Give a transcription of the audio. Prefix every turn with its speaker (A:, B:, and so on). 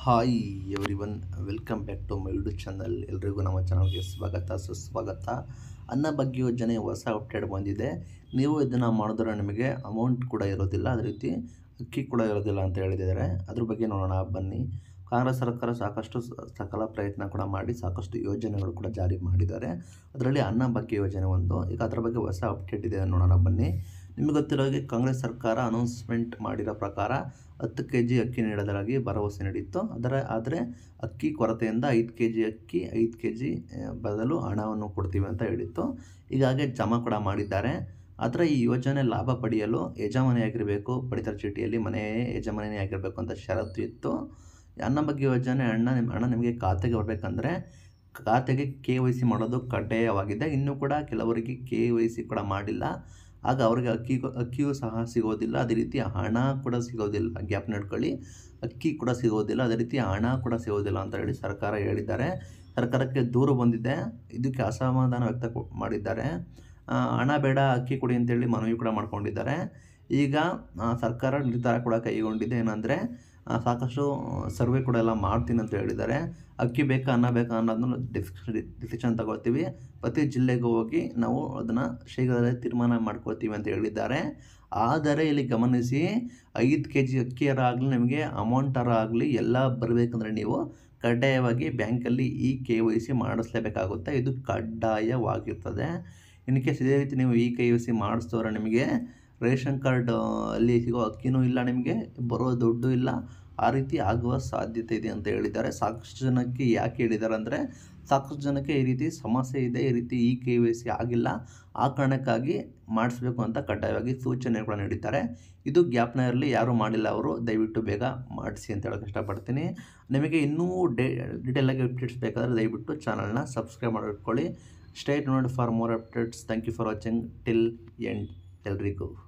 A: hi everyone welcome back to my YouTube channel ಎಲ್ರಿಗೂ ನಮ್ಮ ಚಾನಲ್ಗೆ ಸ್ವಾಗತ ಸುಸ್ವಾಗತ ಅನ್ನ ಬಗ್ಗೆ ಯೋಜನೆ ಹೊಸ ಅಪ್ಡೇಟ್ ಬಂದಿದೆ ನೀವು ಇದನ್ನು ಮಾಡಿದ್ರೆ ನಿಮಗೆ ಅಮೌಂಟ್ ಕೂಡ ಇರೋದಿಲ್ಲ ಅದೇ ರೀತಿ ಅಕ್ಕಿ ಕೂಡ ಇರೋದಿಲ್ಲ ಅಂತ ಹೇಳಿದ್ದಾರೆ ಅದ್ರ ಬಗ್ಗೆ ನೋಡೋಣ ಬನ್ನಿ ಕಾಂಗ್ರೆಸ್ ಸರ್ಕಾರ ಸಾಕಷ್ಟು ಸ- ಸಕಲ ಪ್ರಯತ್ನ ಕೂಡ ಮಾಡಿ ಸಾಕಷ್ಟು ಯೋಜನೆಗಳು ಕೂಡ ಜಾರಿ ಮಾಡಿದ್ದಾರೆ ಅದರಲ್ಲಿ ಅನ್ನ ಬಗ್ಗೆ ಯೋಜನೆ ಒಂದು ಈಗ ಅದರ ಬಗ್ಗೆ ಹೊಸ ಅಪ್ಡೇಟ್ ಇದೆ ನೋಡೋಣ ಬನ್ನಿ ನಿಮಗೆ ಗೊತ್ತಿರೋ ಹಾಗೆ ಕಾಂಗ್ರೆಸ್ ಸರ್ಕಾರ ಅನೌನ್ಸ್ಮೆಂಟ್ ಮಾಡಿರೋ ಪ್ರಕಾರ ಹತ್ತು ಕೆ ಜಿ ಅಕ್ಕಿ ನೀಡೋದಾಗಿ ಭರವಸೆ ನೀಡಿತ್ತು ಅದರ ಆದರೆ ಅಕ್ಕಿ ಕೊರತೆಯಿಂದ ಐದು ಕೆ ಜಿ ಅಕ್ಕಿ ಐದು ಕೆ ಜಿ ಬದಲು ಹಣವನ್ನು ಕೊಡ್ತೀವಿ ಅಂತ ಹೇಳಿತ್ತು ಹೀಗಾಗಿ ಜಮಾ ಕೂಡ ಮಾಡಿದ್ದಾರೆ ಆದರೆ ಈ ಯೋಜನೆ ಲಾಭ ಪಡೆಯಲು ಯಜಮಾನಿಯಾಗಿರಬೇಕು ಪಡಿತರ ಚೀಟಿಯಲ್ಲಿ ಮನೆ ಯಜಮಾನಿನೇ ಆಗಿರಬೇಕು ಅಂತ ಷರತ್ತು ಇತ್ತು ಅನ್ನ ಬಗ್ಗೆ ಯೋಜನೆ ಹಣ ನಿಮ್ಮ ಹಣ ನಿಮಗೆ ಖಾತೆಗೆ ಬರಬೇಕಂದ್ರೆ ಖಾತೆಗೆ ಕೆ ವೈ ಸಿ ಮಾಡೋದು ಕಡ್ಡಾಯವಾಗಿದೆ ಇನ್ನೂ ಕೂಡ ಕೆಲವರಿಗೆ ಕೆ ವೈ ಸಿ ಕೂಡ ಮಾಡಿಲ್ಲ ಆಗ ಅವ್ರಿಗೆ ಅಕ್ಕಿ ಅಕ್ಕಿಯೂ ಸಹ ಸಿಗೋದಿಲ್ಲ ಅದೇ ರೀತಿ ಹಣ ಕೂಡ ಸಿಗೋದಿಲ್ಲ ಗ್ಯಾಪ್ ನಡ್ಕೊಳ್ಳಿ ಅಕ್ಕಿ ಕೂಡ ಸಿಗೋದಿಲ್ಲ ಅದೇ ರೀತಿ ಹಣ ಕೂಡ ಸಿಗೋದಿಲ್ಲ ಅಂತ ಹೇಳಿ ಸರ್ಕಾರ ಹೇಳಿದ್ದಾರೆ ಸರ್ಕಾರಕ್ಕೆ ದೂರು ಬಂದಿದೆ ಇದಕ್ಕೆ ಅಸಮಾಧಾನ ವ್ಯಕ್ತ ಕೊ- ಮಾಡಿದ್ದಾರೆ ಆ, ಹಣ ಬೇಡ ಅಕ್ಕಿ ಕೊಡಿ ಅಂತೇಳಿ ಮನವಿ ಕೂಡ ಮಾಡ್ಕೊಂಡಿದ್ದಾರೆ ಈಗ ಆ, ಸರ್ಕಾರ ನಿರ್ಧಾರ ಕೂಡ ಕೈಗೊಂಡಿದೆ ಏನಂದರೆ ಸಾಕಷ್ಟು ಸರ್ವೆ ಕೂಡ ಎಲ್ಲ ಮಾಡ್ತೀನಿ ಅಂತ ಹೇಳಿದ್ದಾರೆ ಅಕ್ಕಿ ಬೇಕಾ ಅನ್ನ ಬೇಕಾ ಅನ್ನೋದನ್ನ ಡಿಸಿಷನ್ ತಗೊಳ್ತೀವಿ ಪ್ರತಿ ಜಿಲ್ಲೆಗೆ ಹೋಗಿ ನಾವು ಅದನ್ನು ಶೀಘ್ರದಲ್ಲೇ ತೀರ್ಮಾನ ಮಾಡ್ಕೊಳ್ತೀವಿ ಅಂತ ಹೇಳಿದ್ದಾರೆ ಆದರೆ ಇಲ್ಲಿ ಗಮನಿಸಿ ಐದು ಕೆ ಜಿ ಅಕ್ಕಿಯರ ಆಗಲಿ ನಿಮಗೆ ಅಮೌಂಟರ ಆಗಲಿ ಎಲ್ಲ ಬರಬೇಕಂದ್ರೆ ನೀವು ಕಡ್ಡಾಯವಾಗಿ ಬ್ಯಾಂಕಲ್ಲಿ ಈ ಕೆ ವೈ ಸಿ ಮಾಡಿಸ್ಲೇಬೇಕಾಗುತ್ತೆ ಇದು ಕಡ್ಡಾಯವಾಗಿರ್ತದೆ ಇನ್ ಕೇಸ್ ಇದೇ ರೀತಿ ನೀವು ಈ ಕೆ ವೈ ಸಿ ಮಾಡಿಸ್ತವ್ರೆ ನಿಮಗೆ ರೇಷನ್ ಕಾರ್ಡ್ ಆ, ಅಲ್ಲಿ ಸಿಗೋ ಅಕ್ಕಿನೂ ಇಲ್ಲ ನಿಮಗೆ ಬರೋ ದುಡ್ಡು ಇಲ್ಲ ಆ ರೀತಿ ಆಗುವ ಸಾಧ್ಯತೆ ಇದೆ ಅಂತ ಹೇಳಿದ್ದಾರೆ ಸಾಕಷ್ಟು ಜನಕ್ಕೆ ಯಾಕೆ ಹೇಳಿದ್ದಾರೆ ಅಂದರೆ ಸಾಕಷ್ಟು ಜನಕ್ಕೆ ಈ ರೀತಿ ಸಮಸ್ಯೆ ಇದೆ ಈ ರೀತಿ ಈ ಕೆ ವೈ ಸಿ ಆಗಿಲ್ಲ ಆ ಕಾರಣಕ್ಕಾಗಿ ಮಾಡಿಸ್ಬೇಕು ಅಂತ ಕಡ್ಡಾಯವಾಗಿ ಸೂಚನೆ ಕೂಡ ನೀಡಿದ್ದಾರೆ ಇದು ಗ್ಯಾಪ್ನ ಇರಲಿ ಯಾರು ಮಾಡಿಲ್ಲ ಅವರು ದಯವಿಟ್ಟು ಬೇಗ ಮಾಡಿಸಿ ಅಂತ ಹೇಳೋಕ್ಕೆ ಇಷ್ಟಪಡ್ತೀನಿ ನಿಮಗೆ ಇನ್ನೂ ಡೇ ಡೀಟೇಲಾಗಿ ಅಪ್ಡೇಟ್ಸ್ ಬೇಕಾದರೆ ದಯವಿಟ್ಟು ಚಾನಲ್ನ ಸಬ್ಸ್ಕ್ರೈಬ್ ಮಾಡಿಟ್ಕೊಳ್ಳಿ stay tuned for more updates thank you for watching till end ಎಲ್ರಿಗೂ